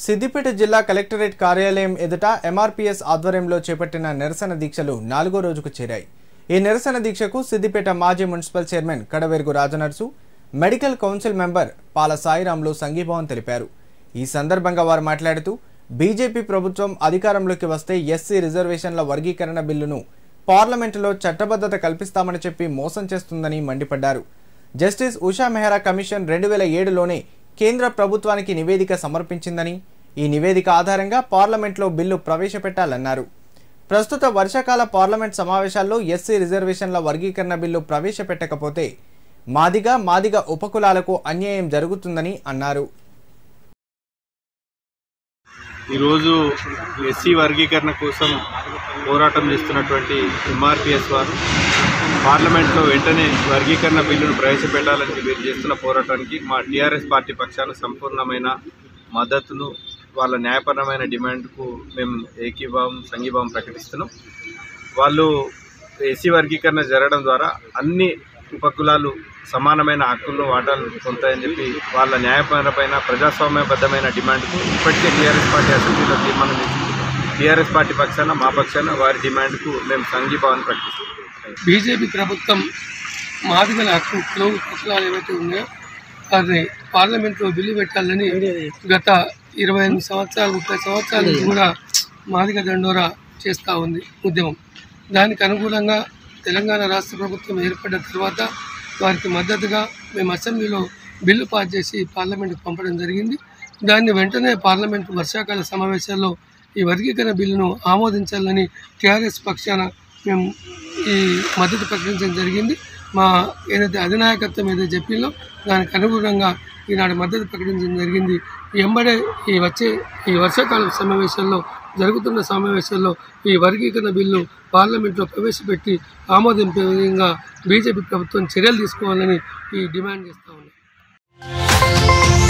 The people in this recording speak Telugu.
సిద్దిపేట జిల్లా కలెక్టరేట్ కార్యాలయం ఎదుట ఎంఆర్పీఎస్ ఆధ్వర్యంలో చేపట్టిన నిరసన దీక్షలు నాలుగో రోజుకు చేరాయి ఈ నిరసన దీక్షకు సిద్దిపేట మాజీ municipal chairman Kadaverugu Rajanarsu medical council member Pala Sairamlu సంఘీభావం తెలిపారు ఈ సందర్భంగా వారు మాట్లాడుతూ బీజేపీ ప్రభుత్వం అధికారంలోకి వస్తే ఎస్సీ రిజర్వేషన్ల వర్గీకరణ బిల్లును పార్లమెంటులో చట్టబద్ధత కల్పిస్తామని చెప్పి మోసం చేస్తుందని మండిపడ్డారు జస్టిస్ ఉషా మెహ్రా కమిషన్ రెండు వేల ఏడులోనే కేంద్ర ప్రభుత్వానికి నివేదిక సమర్పించిందని ఈ నివేదిక ఆధారంగా పార్లమెంట్లో బిల్లు ప్రవేశపెట్టాలన్నారు ప్రస్తుత వర్షాకాల పార్లమెంట్ సమావేశాల్లో ఎస్సీ రిజర్వేషన్ల వర్గీకరణ బిల్లు ప్రవేశపెట్టకపోతే మాదిగా మాదిగ ఉపకులాలకు అన్యాయం జరుగుతుందని అన్నారు ఈరోజు ఎస్సీ వర్గీకరణ కోసం పోరాటం చేస్తున్నటువంటి ఎంఆర్పిఎస్ వారు పార్లమెంట్లో వెంటనే వర్గీకరణ బిల్లును ప్రవేశపెట్టాలని వీరు చేస్తున్న పోరాటానికి మా టీఆర్ఎస్ పార్టీ పక్షాన సంపూర్ణమైన మద్దతును వాళ్ళ న్యాయపరమైన డిమాండ్కు మేము ఏకీభావం సంఘీభావం ప్రకటిస్తున్నాం వాళ్ళు ఎస్సీ వర్గీకరణ జరగడం ద్వారా అన్ని ఉపకులాలు సమానమైన హక్కుల్లో వాటాలు పొందుతాయని చెప్పి వాళ్ళ న్యాయపరమైన ప్రజాస్వామ్యబద్ధమైన డిమాండ్కు ఇప్పటికే టీఆర్ఎస్ పార్టీ అసెంబ్లీలో తీర్మానం చేసింది టీఆర్ఎస్ పార్టీ పక్షాన మా పక్షాన వారి డిమాండ్కు మేము సంఘీభావాన్ని ప్రకటిస్తున్నాం బీజేపీ ప్రభుత్వం మాదిగల హక్కు కులవు పత్రాలు ఏవైతే ఉన్నాయో వారిని పార్లమెంట్లో బిల్లు పెట్టాలని గత ఇరవై ఎనిమిది సంవత్సరాలు ముప్పై సంవత్సరాల నుంచి కూడా మాదిగ దండోరా చేస్తూ ఉంది ఉద్యమం దానికి అనుగుణంగా తెలంగాణ రాష్ట్ర ప్రభుత్వం ఏర్పడిన తర్వాత వారికి మద్దతుగా మేము అసెంబ్లీలో బిల్లు పాస్ చేసి పార్లమెంట్కి పంపడం జరిగింది దాన్ని వెంటనే పార్లమెంట్ వర్షాకాల సమావేశాల్లో ఈ వర్గీకరణ బిల్లును ఆమోదించాలని టీఆర్ఎస్ పక్షాన మేము ఈ మద్దతు ప్రకటించడం జరిగింది మా ఏదైతే అధినాయకత్వం ఏదైతే చెప్పిందో దానికి అనుగుణంగా ఈనాడు మద్దతు ప్రకటించడం జరిగింది ఎంబడే ఈ వచ్చే ఈ వర్షాకాలం సమావేశాల్లో జరుగుతున్న సమావేశాల్లో ఈ వర్గీకరణ బిల్లు పార్లమెంట్లో ప్రవేశపెట్టి ఆమోదింపే విధంగా బీజేపీ ప్రభుత్వం చర్యలు తీసుకోవాలని ఈ డిమాండ్ చేస్తా ఉన్నాం